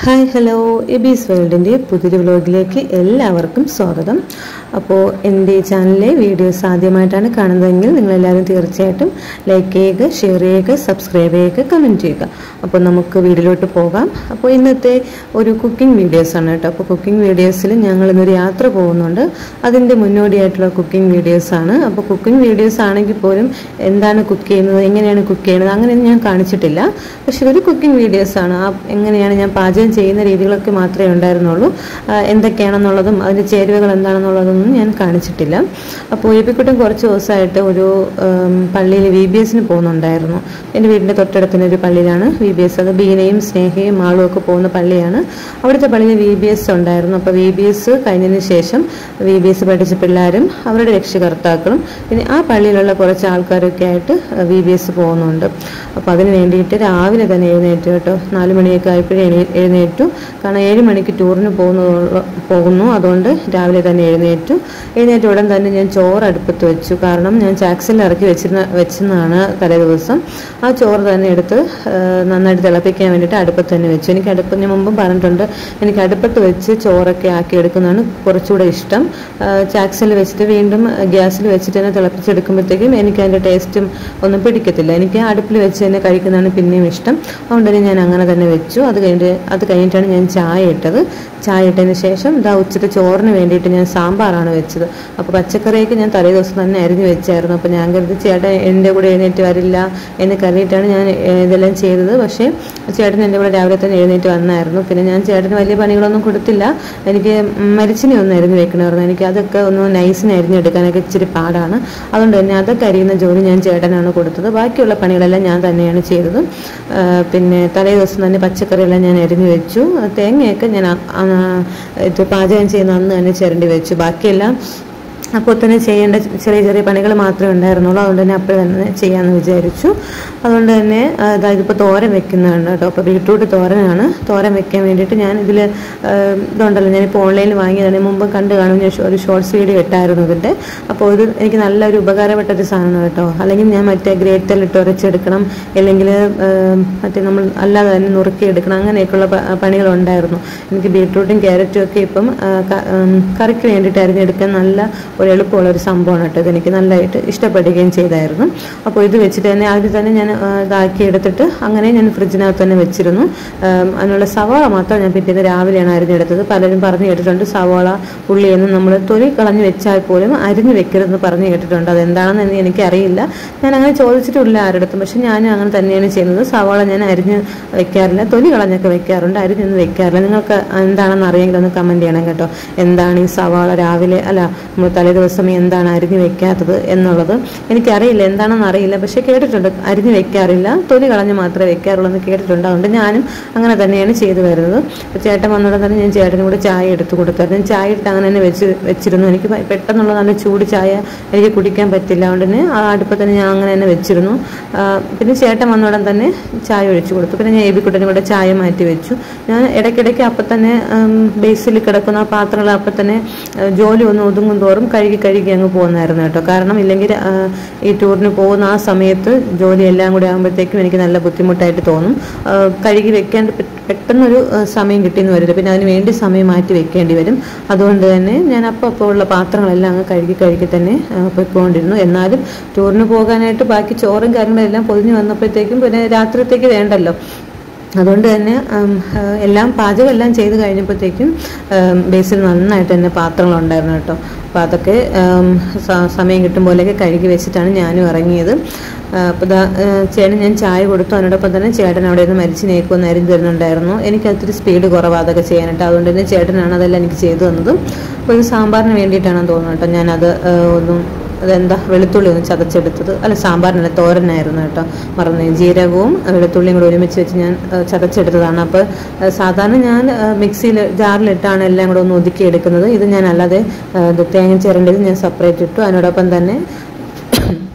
hi hello എബീസ് വേൾഡിൻ്റെ പുതിയൊരു വ്ലോഗിലേക്ക് എല്ലാവർക്കും സ്വാഗതം അപ്പോൾ എൻ്റെ ചാനലിലെ വീഡിയോസ് ആദ്യമായിട്ടാണ് കാണുന്നതെങ്കിൽ നിങ്ങളെല്ലാവരും തീർച്ചയായിട്ടും ലൈക്ക് ചെയ്യുക ഷെയർ ചെയ്യുക സബ്സ്ക്രൈബ് ചെയ്യുക കമൻറ്റ് ചെയ്യുക അപ്പോൾ നമുക്ക് വീഡിയോയിലോട്ട് പോകാം അപ്പോൾ ഇന്നത്തെ ഒരു കുക്കിംഗ് വീഡിയോസാണ് കേട്ടോ അപ്പോൾ കുക്കിംഗ് വീഡിയോസിൽ ഞങ്ങൾ ഇന്നൊരു യാത്ര പോകുന്നുണ്ട് അതിൻ്റെ മുന്നോടിയായിട്ടുള്ള കുക്കിംഗ് വീഡിയോസാണ് അപ്പോൾ കുക്കിംഗ് വീഡിയോസ് ആണെങ്കിൽ പോലും എന്താണ് കുക്ക് ചെയ്യുന്നത് എങ്ങനെയാണ് കുക്ക് ചെയ്യുന്നത് അങ്ങനെയൊന്നും ഞാൻ കാണിച്ചിട്ടില്ല പക്ഷെ ഒരു കുക്കിംഗ് വീഡിയോസാണ് ആ എങ്ങനെയാണ് ഞാൻ പാചകം ചെയ്യുന്ന രീതികളൊക്കെ മാത്രമേ ഉണ്ടായിരുന്നുള്ളൂ ആ, എന്തൊക്കെയാണെന്നുള്ളതും അതിൻ്റെ ചേരുവകൾ എന്താണെന്നുള്ളതൊന്നും ഞാൻ കാണിച്ചിട്ടില്ല അപ്പോൾ എബിക്കുട്ടൻ കുറച്ച് ദിവസമായിട്ട് ഒരു ഉം, പള്ളിയിൽ വി ബി എസിന് പോകുന്നുണ്ടായിരുന്നു എൻ്റെ വീടിൻ്റെ തൊട്ടടുത്തുള്ള ഒരു പള്ളിയിലാണ് വി ബി എസ് അത് ബീനയും സ്നേഹയും മാളും ഒക്കെ പോകുന്ന പള്ളിയാണ് അവിടുത്തെ പള്ളിയിൽ വി ബി എസ് ഉണ്ടായിരുന്നു അപ്പോൾ വി ബി എസ് കഴിഞ്ഞതിന് ശേഷം വി ബി എസ് പഠിച്ച പിള്ളേരും അവരുടെ രക്ഷകർത്താക്കളും പിന്നെ ആ പള്ളിയിലുള്ള കുറച്ച് ആൾക്കാരൊക്കെ ആയിട്ട് വി ബി എസ് പോകുന്നുണ്ട് അപ്പോൾ അതിന് വേണ്ടിയിട്ട് രാവിലെ തന്നെ എഴുന്നേറ്റു കേട്ടോ നാല് മണിയൊക്കെ ആയപ്പോഴേ എണീ- എഴുന്നേറ്റു കാരണം ഏഴ് മണിക്ക് ടൂറിന് പോകുന്നു പോകുന്നു അതുകൊണ്ട് രാവിലെ തന്നെ എഴുന്നേറ്റു എഴുന്നേറ്റ ഉടൻ തന്നെ ഞാൻ ചോറ് അടുപ്പത്ത് വെച്ചു കാരണം ഞാൻ ചാക്സിൽ ഇറക്കി വെച്ചിരുന്ന വെച്ചെന്നാണ് തലേ ദിവസം ആ ചോറ് തന്നെ എടുത്ത് ആ, നന്നായിട്ട് തിളപ്പിക്കാൻ വേണ്ടിയിട്ട് അടുപ്പത്ത് തന്നെ വെച്ചു എനിക്ക് അടുപ്പത്തിന് മുമ്പും പറഞ്ഞിട്ടുണ്ട് എനിക്ക് അടുപ്പത്ത് വെച്ച് ചോറൊക്കെ ആക്കി എടുക്കുന്നതാണ് കുറച്ചുകൂടെ ഇഷ്ടം ചാക്സിൽ വെച്ചിട്ട് വീണ്ടും ഗ്യാസിൽ വെച്ചിട്ട് തന്നെ തിളപ്പിച്ചെടുക്കുമ്പോഴത്തേക്കും എനിക്ക് അതിൻ്റെ ടേസ്റ്റും ഒന്നും പിടിക്കത്തില്ല എനിക്ക് അടുപ്പിൽ വെച്ച് തന്നെ കഴിക്കുന്നതാണ് പിന്നെയും ഇഷ്ടം അതുകൊണ്ട് തന്നെ ഞാൻ അങ്ങനെ തന്നെ വെച്ചു അത് കഴിഞ്ഞിട്ട് അത് കഴിഞ്ഞിട്ടാണ് ഞാൻ ചായ ഇട്ടത് ചായ ഇട്ടതിന് ശേഷം ഇതാ ഉച്ചത്തെ ചോറിന് വേണ്ടിയിട്ട് ഞാൻ സാമ്പാറാണ് വെച്ചത് അപ്പോൾ പച്ചക്കറിയൊക്കെ ഞാൻ തലേ ദിവസം തന്നെ അരിഞ്ഞ് വെച്ചായിരുന്നു അപ്പോൾ ഞാൻ കരുതി ചേട്ടൻ എൻ്റെ കൂടെ എഴുന്നേറ്റ് വരില്ല എന്ന് കരുതിയിട്ടാണ് ഞാൻ ഏഹ്, ഇതെല്ലാം ചെയ്തത് പക്ഷേ ചേട്ടൻ എൻ്റെ കൂടെ രാവിലെ തന്നെ എഴുന്നേറ്റ് വന്നായിരുന്നു പിന്നെ ഞാൻ ചേട്ടന് വലിയ പണികളൊന്നും കൊടുത്തില്ല എനിക്ക് മരിച്ചിനെ ഒന്ന് അരിഞ്ഞ് വെക്കണമായിരുന്നു എനിക്ക് അതൊക്കെ ഒന്ന് നൈസിന് അരിഞ്ഞെടുക്കാനൊക്കെ ഇച്ചിരി പാടാണ് അതുകൊണ്ട് തന്നെ അതൊക്കെ അരിയുന്ന ജോലി ഞാൻ ചേട്ടനാണ് കൊടുത്തത് ബാക്കിയുള്ള പണികളെല്ലാം ഞാൻ തന്നെയാണ് ചെയ്തത് ആ, പിന്നെ തലേ ദിവസം തന്നെ പച്ചക്കറിയെല്ലാം ഞാൻ അരിഞ്ഞു വെച്ചു തേങ്ങയൊക്കെ ഞാൻ ആ- ആ, ഇത് പാചകം ചെയ്യുന്ന അന്ന് തന്നെ ചിരണ്ടി വെച്ചു ബാക്കിയെല്ലാം അപ്പോൾ തന്നെ ചെയ്യേണ്ട ചെറിയ ചെറിയ പണികൾ മാത്രമേ ഉണ്ടായിരുന്നുള്ളൂ അതുകൊണ്ട് തന്നെ അപ്പോൾ തന്നെ ചെയ്യാമെന്ന് വിചാരിച്ചു അതുകൊണ്ട് തന്നെ ആ, ഇതാ ഇതിപ്പോൾ തോരൻ വെക്കുന്നതാണ് കേട്ടോ അപ്പോൾ ബീട്രൂട്ട് തോരനാണ് തോരൻ വെക്കാൻ വേണ്ടിയിട്ട് ഞാൻ ഇതിൽ ഇതുണ്ടല്ലോ ഞാനിപ്പോൾ ഓൺലൈനിൽ വാങ്ങിയതാണ് മുമ്പ് കണ്ട് കാണും ഞാൻ ഒരു ഷോർട്സ് വീഡിയോ ഇട്ടായിരുന്നു ഇതിൻ്റെ അപ്പോൾ ഇത് എനിക്ക് നല്ലൊരു ഉപകാരപ്പെട്ട ഒരു സാധനമാണ് കേട്ടോ അല്ലെങ്കിൽ ഞാൻ മറ്റേ ഗ്രേറ്ററിലിട്ട് ഉരച്ചെടുക്കണം അല്ലെങ്കിൽ മറ്റേ നമ്മൾ അല്ലാതെ തന്നെ നുറുക്കിയെടുക്കണം അങ്ങനെയൊക്കെയുള്ള പ- പണികളുണ്ടായിരുന്നു എനിക്ക് ബീട്രൂട്ടും ക്യാരറ്റും ഒക്കെ ഇപ്പം ആ, ക- ഉം, കറിക്ക് വേണ്ടിയിട്ട് അരിഞ്ഞെടുക്കാൻ നല്ല ഒരു എളുപ്പമുള്ള ഒരു സംഭവമാണ് കേട്ടോ ഇതെനിക്ക് നല്ലതായിട്ട് ഇഷ്ടപ്പെടുകയും ചെയ്തായിരുന്നു അപ്പോൾ ഇത് വെച്ചിട്ട് തന്നെ ആദ്യം തന്നെ ഞാൻ ആ, ഇതാക്കി എടുത്തിട്ട് അങ്ങനെ ഞാൻ ഫ്രിഡ്ജിനകത്ത് തന്നെ വെച്ചിരുന്നു ആം, അതിനുള്ള സവാള മാത്രം ഞാൻ പിറ്റേന്ന് രാവിലെയാണ് അരിഞ്ഞെടുത്തത് പലരും പറഞ്ഞു കേട്ടിട്ടുണ്ട് സവാള ഉള്ളിയൊന്നും നമ്മൾ തൊലി കളഞ്ഞ് വെച്ചാൽ പോലും അരിഞ്ഞ് വെക്കരുതെന്ന് പറഞ്ഞു കേട്ടിട്ടുണ്ട് അതെന്താണെന്ന് എനിക്കറിയില്ല ഞാൻ അങ്ങനെ ചോദിച്ചിട്ടില്ല ആരുടെ പക്ഷെ ഞാൻ അങ്ങനെ തന്നെയാണ് ചെയ്യുന്നത് സവാള ഞാൻ അരിഞ്ഞ് വെക്കാറില്ല തൊലി കളഞ്ഞൊക്കെ വെക്കാറുണ്ട് അരിഞ്ഞൊന്നും വെക്കാറില്ല നിങ്ങൾക്ക് എന്താണെന്ന് അറിയെങ്കിൽ ഒന്ന് കമൻറ്റ് ചെയ്യണം കേട്ടോ എന്താണ് ഈ സവാള രാവിലെ അല്ല നമ്മൾ തലേ ദിവസം എന്താണ് അരിഞ്ഞ് വെക്കാത്തത് എന്നുള്ളത് എനിക്കറിയില്ല എന്താണെന്ന് അറിയില്ല പക്ഷെ കേട്ടിട്ടുണ്ട് അരിഞ്ഞ് വെക്കാറില്ല തൊലി കളഞ്ഞ് മാത്രമേ വെക്കാറുള്ളൂ എന്ന് കേട്ടിട്ടുണ്ട് അതുകൊണ്ട് ഞാനും അങ്ങനെ തന്നെയാണ് ചെയ്തു വരുന്നത് അപ്പോൾ ചേട്ടൻ വന്നോടെ തന്നെ ഞാൻ ചേട്ടനും കൂടെ ചായ എടുത്ത് കൊടുത്തായിരുന്നു ഞാൻ ചായ ഇട്ട് അങ്ങനെ തന്നെ വെച്ച് വെച്ചിരുന്നു എനിക്ക് പെ- പെട്ടെന്നുള്ള നല്ല ചൂട് ചായ എനിക്ക് കുടിക്കാൻ പറ്റില്ല അതുകൊണ്ട് തന്നെ ആ അടുപ്പത്ത് തന്നെ ഞാൻ അങ്ങനെ തന്നെ വെച്ചിരുന്നു ആ, പിന്നെ ചേട്ടൻ വന്നോടൻ തന്നെ ചായ ഒഴിച്ചു കൊടുത്തു പിന്നെ ഞാൻ എബിക്കുട്ടനും കൂടെ ചായ മാറ്റി വെച്ചു ഞാൻ ഇടയ്ക്കിടയ്ക്ക് അപ്പം തന്നെ ബേസിൽ കിടക്കുന്ന ആ പാത്രങ്ങൾ അപ്പം തന്നെ ആ, ജോലി ഒന്ന് ഒതുങ്ങും തോറും കഴുകി കഴുകി അങ്ങ് പോകുന്നായിരുന്നു കേട്ടോ കാരണം ഇല്ലെങ്കിൽ ആ, ഈ ടൂറിന് പോകുന്ന ആ സമയത്ത് ജോലി എല്ലാം കൂടി ആകുമ്പോഴത്തേക്കും എനിക്ക് നല്ല ബുദ്ധിമുട്ടായിട്ട് തോന്നും ആ, കഴുകി വെക്കേണ്ട പെ- പെട്ടെന്നൊരു ആ, സമയം കിട്ടിയെന്ന് വരില്ല പിന്നെ അതിന് വേണ്ടി സമയം മാറ്റി വെക്കേണ്ടി വരും അതുകൊണ്ട് തന്നെ ഞാൻ അപ്പോൾ അപ്പോൾ ഉള്ള പാത്രങ്ങളെല്ലാം അങ്ങ് കഴുകി കഴുകി തന്നെ ആ, പൊയ്ക്കൊണ്ടിരുന്നു എന്നാലും ടൂറിന് പോകാനായിട്ട് ബാക്കി ചോറും കാര്യങ്ങളെല്ലാം പൊതിഞ്ഞ് വന്നപ്പോഴത്തേക്കും പിന്നെ രാത്രിത്തേക്ക് വേണ്ടല്ലോ അതുകൊണ്ട് തന്നെ ഉം, ആ, എല്ലാം പാചകം എല്ലാം ചെയ്ത് കഴിഞ്ഞപ്പോഴത്തേക്കും ഉം, ബേസിൽ നന്നായിട്ട് തന്നെ പാത്രങ്ങളുണ്ടായിരുന്നു കേട്ടോ അപ്പോൾ അതൊക്കെ ഉം, സ- സമയം കിട്ടുമ്പോഴേക്ക് കഴുകി വെച്ചിട്ടാണ് ഞാനും ഇറങ്ങിയത് അപ്പോൾ ദാ ചേട്ടൻ ഞാൻ ചായ കൊടുത്തു അതിനോടൊപ്പം തന്നെ ചേട്ടൻ അവിടെ നിന്ന് മരിച്ചു നേക്കുമെന്ന് അരിഞ്ഞു തരുന്നുണ്ടായിരുന്നു എനിക്ക് ഒത്തിരി സ്പീഡ് കുറവാണ് അതൊക്കെ ചെയ്യാനായിട്ട് അതുകൊണ്ട് തന്നെ ചേട്ടനാണ് അതെല്ലാം എനിക്ക് ചെയ്തു തന്നത് അപ്പോൾ ഇത് സാമ്പാറിന് വേണ്ടിയിട്ടാണെന്ന് തോന്നുന്നു കേട്ടോ ഞാനത് ആ, ഒന്നും അതെന്താ വെളുത്തുള്ളി ഒന്ന് ചതച്ചെടുത്തത് അല്ല സാമ്പാറിനല്ല തോരനായിരുന്നു കേട്ടോ മറന്നു ജീരകവും വെളുത്തുള്ളിയും കൂടെ ഒരുമിച്ച് വെച്ച് ഞാൻ ആ, ചതച്ചെടുത്തതാണ് അപ്പോൾ ആ, സാധാരണ ഞാൻ ആ, മിക്സിയിൽ ജാറിലിട്ടാണ് എല്ലാം കൂടെ ഒന്ന് ഒതുക്കി എടുക്കുന്നത് ഇത് ഞാൻ അല്ലാതെ ആ, ഇത് തേങ്ങ ചിരണ്ടത് ഞാൻ സെപ്പറേറ്റ് ഇട്ടു അതിനോടൊപ്പം തന്നെ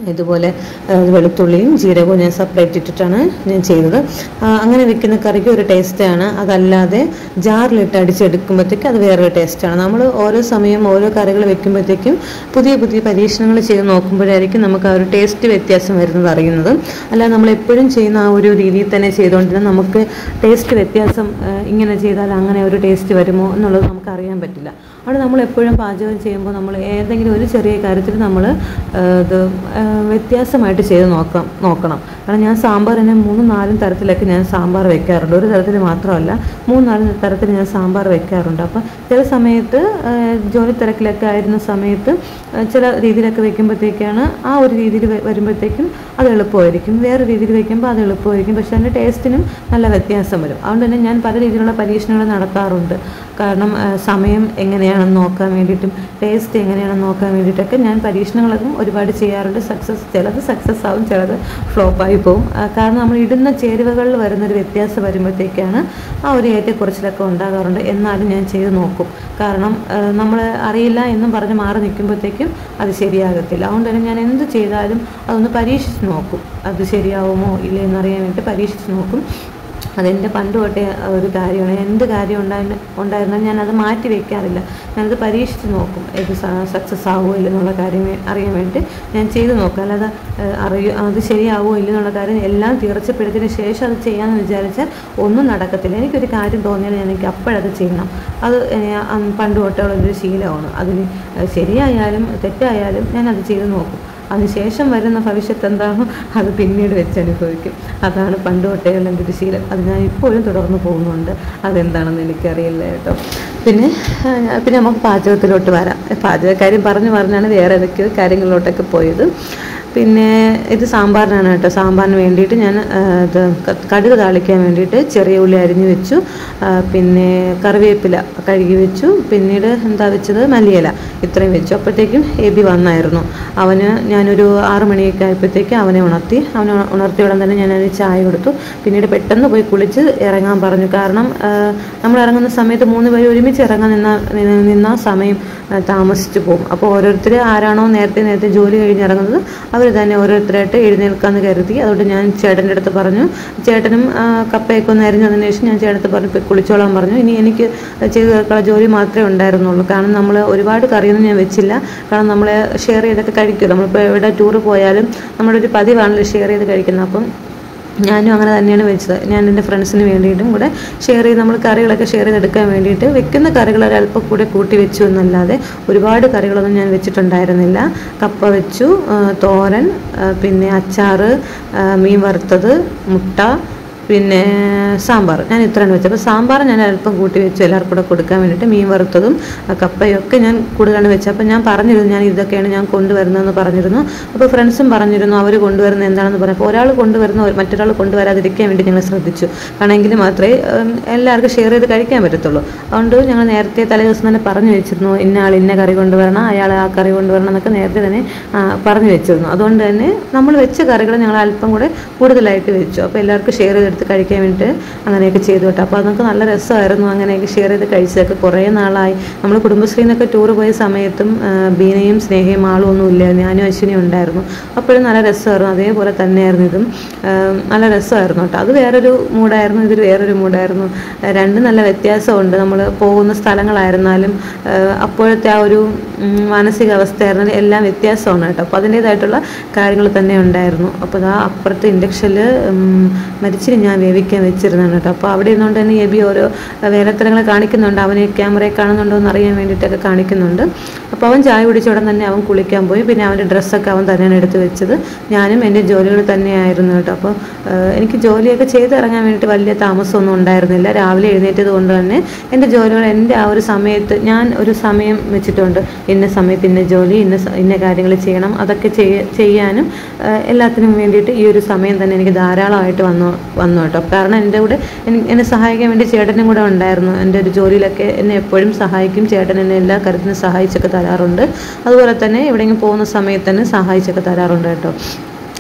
ഇതുപോലെ ആ, വെളുത്തുള്ളിയും ജീരകവും ഞാൻ സെപ്പറേറ്റ് ഇട്ടിട്ടാണ് ഞാൻ ചെയ്തത് ആ, അങ്ങനെ വെക്കുന്ന കറിക്ക് ഒരു ടേസ്റ്റാണ് അതല്ലാതെ ജാറിലിട്ട് അടിച്ചെടുക്കുമ്പോഴത്തേക്ക് അത് വേറൊരു ടേസ്റ്റാണ് നമ്മൾ ഓരോ സമയം ഓരോ കറികൾ വെക്കുമ്പോഴത്തേക്കും പുതിയ പുതിയ പരീക്ഷണങ്ങൾ ചെയ്ത് നോക്കുമ്പോഴായിരിക്കും നമുക്ക് ആ ഒരു ടേസ്റ്റ് വ്യത്യാസം വരുന്നത് അറിയുന്നത് അല്ലാതെ നമ്മൾ എപ്പോഴും ചെയ്യുന്ന ആ ഒരു രീതിയിൽ തന്നെ ചെയ്തുകൊണ്ടിരുന്നാൽ നമുക്ക് ടേസ്റ്റ് വ്യത്യാസം ആ, ഇങ്ങനെ ചെയ്താൽ അങ്ങനെ ഒരു ടേസ്റ്റ് വരുമോ എന്നുള്ളത് നമുക്ക് അറിയാൻ പറ്റില്ല അവിടെ നമ്മൾ എപ്പോഴും പാചകം ചെയ്യുമ്പോൾ നമ്മൾ ഏതെങ്കിലും ഒരു ചെറിയ കാര്യത്തിൽ നമ്മൾ ഇത് ആ, വ്യത്യാസമായിട്ട് ചെയ്ത് നോക്കാം നോക്കണം കാരണം ഞാൻ സാമ്പാർ തന്നെ മൂന്നും നാലും തരത്തിലൊക്കെ ഞാൻ സാമ്പാർ വെക്കാറുണ്ട് ഒരു തരത്തിൽ മാത്രമല്ല മൂന്ന് നാല് തരത്തിൽ ഞാൻ സാമ്പാർ വെക്കാറുണ്ട് അപ്പം ചില സമയത്ത് ആ, ജോലി തിരക്കിലൊക്കെ ആയിരുന്ന സമയത്ത് ആ, ചില രീതിയിലൊക്കെ വെക്കുമ്പോഴത്തേക്കാണ് ആ ഒരു രീതിയിൽ വ- വരുമ്പോഴത്തേക്കും അത് എളുപ്പമായിരിക്കും വേറെ രീതിയിൽ വെക്കുമ്പോൾ അത് എളുപ്പമായിരിക്കും പക്ഷേ അതിൻ്റെ ടേസ്റ്റിനും നല്ല വ്യത്യാസം വരും അതുകൊണ്ട് തന്നെ ഞാൻ പല രീതിയിലുള്ള പരീക്ഷണങ്ങൾ നടത്താറുണ്ട് കാരണം ആ, സമയം എങ്ങനെയാണെന്ന് നോക്കാൻ വേണ്ടിയിട്ടും ടേസ്റ്റ് എങ്ങനെയാണെന്ന് നോക്കാൻ വേണ്ടിയിട്ടൊക്കെ ഞാൻ പരീക്ഷണങ്ങളൊക്കെ ഒരുപാട് ചെയ്യാറുണ്ട് സക്സസ് ചിലത് സക്സസ് ആവും ചിലത് ഫ്ലോപ്പായി പോകും ആ, കാരണം നമ്മൾ ഇടുന്ന ചേരുവകളിൽ വരുന്നൊരു വ്യത്യാസം വരുമ്പോഴത്തേക്കാണ് ആ ഒരു ഏറ്റക്കുറച്ചിലൊക്കെ ഉണ്ടാകാറുണ്ട് എന്നാലും ഞാൻ ചെയ്ത് നോക്കും കാരണം നമ്മൾ അറിയില്ല എന്നും പറഞ്ഞ് മാറി നിൽക്കുമ്പോഴത്തേക്കും അത് ശരിയാകത്തില്ല അതുകൊണ്ട് തന്നെ ഞാൻ എന്ത് ചെയ്താലും അതൊന്ന് പരീക്ഷിച്ച് നോക്കും അത് ശരിയാവുമോ ഇല്ലേ എന്നറിയാൻ വേണ്ടി പരീക്ഷിച്ച് നോക്കും അതെൻ്റെ പണ്ട് തൊട്ടേ ഒരു കാര്യമാണ് എന്ത് കാര്യം ഉണ്ടായി ഉണ്ടായിരുന്നാലും ഞാനത് മാറ്റി വെക്കാറില്ല ഞാനത് പരീക്ഷിച്ച് നോക്കും ഇത് സക്സസ് ആവുമോ ഇല്ലെന്നുള്ള കാര്യം വേ- അറിയാൻ വേണ്ടി ഞാൻ ചെയ്ത് നോക്കും അല്ലാതെ ഏഹ്, അറിയോ അത് ശരിയാവുമോ ഇല്ലെന്നുള്ള കാര്യം എല്ലാം തീർച്ചപ്പെടുത്തിയതിന് ശേഷം അത് ചെയ്യാമെന്ന് വിചാരിച്ചാൽ ഒന്നും നടക്കത്തില്ല എനിക്കൊരു കാര്യം തോന്നിയാൽ ഞാൻ എനിക്ക് അപ്പോഴത് ചെയ്യണം അത് ഏഹ്, അന്ന് പണ്ട് തൊട്ടുള്ള ഒരു ശീലമാണ് അതിന് ശരിയായാലും തെറ്റായാലും ഞാനത് ചെയ്ത് നോക്കും അതിനുശേഷം വരുന്ന ഭവിഷ്യത്ത് എന്താണോ അത് പിന്നീട് വെച്ച് അനുഭവിക്കും അതാണ് പണ്ട് തൊട്ടേയുള്ള എൻ്റെ ഒരു ശീലം അത് ഞാൻ ഇപ്പോഴും തുടർന്ന് പോകുന്നുണ്ട് അതെന്താണെന്ന് എനിക്കറിയില്ല കേട്ടോ പിന്നെ ആ, പിന്നെ നമുക്ക് പാചകത്തിലോട്ട് വരാം പാചകക്കാര്യം പറഞ്ഞു പറഞ്ഞാണ് വേറെ ഏതൊക്കെയോ കാര്യങ്ങളിലോട്ടൊക്കെ പോയത് പിന്നെ ഇത് സാമ്പാറിനാണ് കേട്ടോ സാമ്പാറിന് വേണ്ടിയിട്ട് ഞാൻ ആ, ഇത് ക- കടുക് താളിക്കാൻ വേണ്ടിയിട്ട് ചെറിയ ഉള്ളി അരിഞ്ഞു വെച്ചു ആ, പിന്നെ കറിവേപ്പില കഴുകി വെച്ചു പിന്നീട് എന്താ വെച്ചത് മല്ലിയില ഇത്രയും വെച്ചു അപ്പോഴത്തേക്കും എബി വന്നായിരുന്നു അവന് ഞാനൊരു ആറ് മണിയൊക്കെ ആയപ്പോഴത്തേക്കും അവനെ ഉണർത്തി അവനെ ഉണ- ഉണർത്തിയ ഉടൻ തന്നെ ഞാൻ അതിന് ചായ കൊടുത്തു പിന്നീട് പെട്ടെന്ന് പോയി കുളിച്ച് ഇറങ്ങാൻ പറഞ്ഞു കാരണം ആ, നമ്മൾ ഇറങ്ങുന്ന സമയത്ത് മൂന്ന് പേര് ഒരുമിച്ച് ഇറങ്ങാൻ നിന്ന നി- നിന്ന സമയം ആ, താമസിച്ചു പോകും അപ്പോൾ ഓരോരുത്തർ ആരാണോ നേരത്തെ നേരത്തെ ജോലി കഴിഞ്ഞ് ഇറങ്ങുന്നത് അവർ തന്നെ ഓരോരുത്തരായിട്ട് എഴുന്നേൽക്കാമെന്ന് കരുതി അതുകൊണ്ട് ഞാൻ ചേട്ടൻ്റെ അടുത്ത് പറഞ്ഞു ചേട്ടനും ആ, കപ്പയൊക്കെ ഒന്ന് അരിഞ്ഞതിന് ശേഷം ഞാൻ ചേട്ടത്ത് പറഞ്ഞു "പോയി കുളിച്ചോളാൻ പറഞ്ഞു ഇനി എനിക്ക് ചെയ്ത് തീർക്കാനുള്ള ജോലി മാത്രമേ ഉണ്ടായിരുന്നുള്ളൂ കാരണം നമ്മൾ ഒരുപാട് കറിയൊന്നും ഞാൻ വെച്ചില്ല കാരണം നമ്മൾ ഷെയർ ചെയ്തൊക്കെ കഴിക്കും നമ്മളിപ്പോൾ എവിടെ ടൂർ പോയാലും നമ്മുടെ ഒരു പതിവാണല്ലോ ഷെയർ ചെയ്ത് കഴിക്കുന്നത് അപ്പം ഞാനും അങ്ങനെ തന്നെയാണ് വെച്ചത് ഞാൻ എൻ്റെ ഫ്രണ്ട്സിന് വേണ്ടിയിട്ടും കൂടെ ഷെയർ ചെയ്ത് നമ്മൾ കറികളൊക്കെ ഷെയർ ചെയ്തെടുക്കാൻ വേണ്ടിയിട്ട് വെക്കുന്ന കറികൾ ഒരല്പം കൂടെ കൂട്ടി വെച്ചു എന്നല്ലാതെ ഒരുപാട് കറികളൊന്നും ഞാൻ വെച്ചിട്ടുണ്ടായിരുന്നില്ല കപ്പ വെച്ചു ആ, തോരൻ ആ, പിന്നെ അച്ചാറ് ആ, മീൻ വറുത്തത് മുട്ട പിന്നെ സാമ്പാർ ഞാൻ ഇത്രയാണ് വെച്ചത് അപ്പോൾ സാമ്പാർ ഞാൻ അല്പം കൂട്ടി വെച്ചു എല്ലാവർക്കും കൂടെ കൊടുക്കാൻ വേണ്ടിയിട്ട് മീൻ വറുത്തതും ആ, കപ്പയും ഒക്കെ ഞാൻ കൂടുതലാണ് വെച്ചത് അപ്പോൾ ഞാൻ പറഞ്ഞിരുന്നു ഞാൻ ഇതൊക്കെയാണ് ഞാൻ കൊണ്ടുവരുന്നതെന്ന് പറഞ്ഞിരുന്നു അപ്പോൾ ഫ്രണ്ട്സും പറഞ്ഞിരുന്നു അവർ കൊണ്ടുവരുന്നത് എന്താണെന്ന് പറഞ്ഞു അപ്പോൾ ഒരാൾ കൊണ്ടുവരുന്ന ഒരു- മറ്റൊരാൾ കൊണ്ടുവരാതിരിക്കാൻ വേണ്ടി ഞങ്ങൾ ശ്രദ്ധിച്ചു കാരണം എങ്കിൽ മാത്രമേ ഉം, എല്ലാവർക്കും ഷെയർ ചെയ്ത് കഴിക്കാൻ പറ്റത്തുള്ളൂ അതുകൊണ്ട് ഞങ്ങൾ നേരത്തെ തലേ ദിവസം തന്നെ പറഞ്ഞു വെച്ചിരുന്നു ഇന്ന ആൾ ഇന്ന കറി കൊണ്ടുവരണം അയാൾ ആ കറി കൊണ്ടുവരണം എന്നൊക്കെ നേരത്തെ തന്നെ ആ, പറഞ്ഞു വെച്ചിരുന്നു അതുകൊണ്ട് തന്നെ നമ്മൾ വെച്ച കറികൾ ഞങ്ങൾ അല്പം കൂടെ കൂടുതലായിട്ട് വെച്ചു അപ്പോൾ എല്ലാവർക്കും ഷെയർ ചെയ്തെടുത്ത് കഴിക്കാൻ വേണ്ടിയിട്ട് അങ്ങനെയൊക്കെ ചെയ്തു കേട്ടോ അപ്പോൾ അതൊക്കെ നല്ല രസമായിരുന്നു അങ്ങനെയൊക്കെ ഷെയർ ചെയ്ത് കഴിച്ചതൊക്കെ കുറേ നാളായി നമ്മൾ കുടുംബശ്രീയിൽ നിന്നൊക്കെ ടൂർ പോയ സമയത്തും ആ, ബീനയും സ്നേഹയും ആളും ഒന്നും ഇല്ല ഞാനും അശ്വിനിയും ഉണ്ടായിരുന്നു അപ്പോഴും നല്ല രസമായിരുന്നു അതേപോലെ തന്നെയായിരുന്നു ഇതും ആ, നല്ല രസമായിരുന്നു കേട്ടോ അത് വേറൊരു മൂഡായിരുന്നു ഇതൊരു വേറൊരു മൂഡായിരുന്നു ആ, രണ്ടും നല്ല വ്യത്യാസമുണ്ട് നമ്മൾ പോകുന്ന സ്ഥലങ്ങളായിരുന്നാലും ആ, അപ്പോഴത്തെ ആ ഒരു ഉം, മാനസികാവസ്ഥയായിരുന്നാലും എല്ലാം വ്യത്യാസമാണ് കേട്ടോ അപ്പോൾ അതിൻ്റേതായിട്ടുള്ള കാര്യങ്ങൾ തന്നെ ഉണ്ടായിരുന്നു അപ്പോൾ ആ അപ്പുറത്തെ ഇൻഡക്ഷനിൽ മരിച്ചിരി ഞാൻ വേവിക്കാൻ വെച്ചിരുന്നതാണ് കേട്ടോ അപ്പോൾ അവിടെ ഇരുന്നുകൊണ്ട് തന്നെ എബി ഓരോ വേലത്തരങ്ങൾ കാണിക്കുന്നുണ്ട് അവനെ ക്യാമറയിൽ കാണുന്നുണ്ടോ എന്ന് അറിയാൻ വേണ്ടിയിട്ടൊക്കെ കാണിക്കുന്നുണ്ട് അപ്പോൾ അവൻ ചായ കുടിച്ച ഉടൻ തന്നെ അവൻ കുളിക്കാൻ പോയി പിന്നെ അവൻ്റെ ഡ്രസ്സൊക്കെ അവൻ തന്നെയാണ് എടുത്ത് വെച്ചത് ഞാനും എൻ്റെ ജോലികൾ തന്നെയായിരുന്നു കേട്ടോ അപ്പോൾ ഏഹ്, എനിക്ക് ജോലിയൊക്കെ ചെയ്തിറങ്ങാൻ വേണ്ടിയിട്ട് വലിയ താമസമൊന്നും ഉണ്ടായിരുന്നില്ല രാവിലെ എഴുന്നേറ്റത് കൊണ്ട് തന്നെ എൻ്റെ ജോലികൾ എൻ്റെ ആ ഒരു സമയത്ത് ഞാൻ ഒരു സമയം വെച്ചിട്ടുണ്ട് ഇന്ന സമയത്ത് ഇന്ന ജോലി ഇന്ന സ- ഇന്ന കാര്യങ്ങൾ ചെയ്യണം അതൊക്കെ ചെയ്യ- ചെയ്യാനും ഏഹ്, എല്ലാത്തിനും വേണ്ടിയിട്ട് ഈ ഒരു സമയം തന്നെ എനിക്ക് ധാരാളമായിട്ട് വന്നു വന്നു കേട്ടോ കാരണം എൻ്റെ കൂടെ എനി- എന്നെ സഹായിക്കാൻ വേണ്ടി ചേട്ടനും കൂടെ ഉണ്ടായിരുന്നു എൻ്റെ ഒരു ജോലിയിലൊക്കെ എന്നെ എപ്പോഴും സഹായിക്കും ചേട്ടൻ എന്നെ എല്ലാ കാര്യത്തിനും സഹായിച്ചൊക്കെ തരാറുണ്ട് അതുപോലെ തന്നെ എവിടെയെങ്കിലും പോകുന്ന സമയത്ത് തന്നെ സഹായിച്ചൊക്കെ തരാറുണ്ട് കേട്ടോ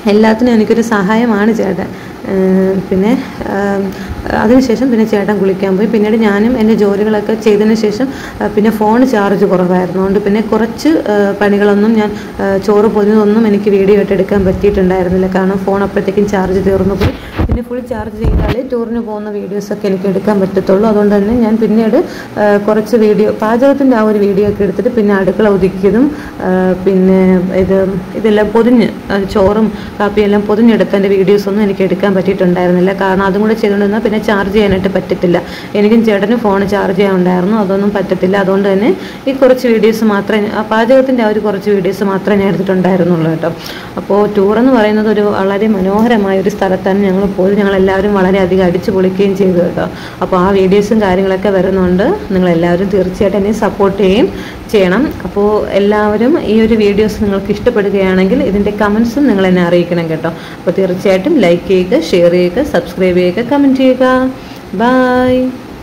എല്ലാത്തിനും എനിക്കൊരു സഹായമാണ് ചേട്ടൻ ഏഹ് പിന്നെ ഏഹ് അതിനുശേഷം പിന്നെ ചേട്ടൻ കുളിക്കാൻ പോയി പിന്നീട് ഞാനും എൻ്റെ ജോലികളൊക്കെ ചെയ്തതിന് ശേഷം ഏഹ് പിന്നെ ഫോൺ ചാർജ് കുറവായിരുന്നു അതുകൊണ്ട് പിന്നെ കുറച്ച് ഏഹ് പണികളൊന്നും ഞാൻ ഏഹ് ചോറ് പൊതിഞ്ഞതൊന്നും എനിക്ക് വീഡിയോ ആയിട്ട് എടുക്കാൻ പറ്റിയിട്ടുണ്ടായിരുന്നില്ല കാരണം ഫോൺ അപ്പോഴത്തേക്കും ചാർജ് തീർന്നു പോയി പിന്നെ ഫുൾ ചാർജ് ചെയ്താലേ ടൂറിന് പോകുന്ന വീഡിയോസൊക്കെ എനിക്ക് എടുക്കാൻ പറ്റത്തുള്ളൂ അതുകൊണ്ട് തന്നെ ഞാൻ പിന്നീട് ഏഹ് കുറച്ച് വീഡിയോ പാചകത്തിൻ്റെ ആ ഒരു വീഡിയോ ഒക്കെ എടുത്തിട്ട് പിന്നെ അടുക്കള ഒതുക്കിയതും ഏഹ് പിന്നെ ഇത് ഇതെല്ലാം പൊതിഞ്ഞ് ഏഹ് ചോറും കാപ്പിയും എല്ലാം പൊതിഞ്ഞെടുത്തതിൻ്റെ വീഡിയോസൊന്നും എനിക്ക് എടുക്കാൻ പറ്റിയിട്ടുണ്ടായിരുന്നില്ല കാരണം അതും കൂടെ ചെയ്തുകൊണ്ടിരുന്നാൽ പിന്നെ ചാർജ് ചെയ്യാനായിട്ട് പറ്റത്തില്ല എനിക്കും ചേട്ടനും ഫോൺ ചാർജ് ചെയ്യാൻ ഉണ്ടായിരുന്നു അതൊന്നും പറ്റത്തില്ല അതുകൊണ്ട് തന്നെ ഈ കുറച്ച് വീഡിയോസ് മാത്രമേ ആ പാചകത്തിൻ്റെ ആ ഒരു കുറച്ച് വീഡിയോസ് മാത്രമേ ഞാൻ എടുത്തിട്ടുണ്ടായിരുന്നുള്ളൂ കേട്ടോ അപ്പോൾ ടൂർ എന്ന് പറയുന്നത് ഒരു വളരെ മനോഹരമായ ഒരു സ്ഥലത്താണ് ഞങ്ങൾ പോയി ഞങ്ങളെല്ലാവരും വളരെയധികം അടിച്ചു പൊളിക്കുകയും ചെയ്തു കേട്ടോ അപ്പോൾ ആ വീഡിയോസും കാര്യങ്ങളൊക്കെ വരുന്നുണ്ട് നിങ്ങളെല്ലാവരും തീർച്ചയായിട്ടും എന്നെ സപ്പോർട്ട് ചെയ്യുകയും ചെയ്യണം അപ്പോൾ എല്ലാവരും ഈ ഒരു വീഡിയോസ് നിങ്ങൾക്ക് ഇഷ്ടപ്പെടുകയാണെങ്കിൽ ഇതിൻ്റെ കമൻസും നിങ്ങൾ എന്നെ അറിയിക്കണം കേട്ടോ അപ്പോൾ തീർച്ചയായിട്ടും ലൈക്ക് ചെയ്യുക ഷെയർ ചെയ്യുക സബ്സ്ക്രൈബ് ചെയ്യുക കമൻറ്റ് ചെയ്യുക ബൈ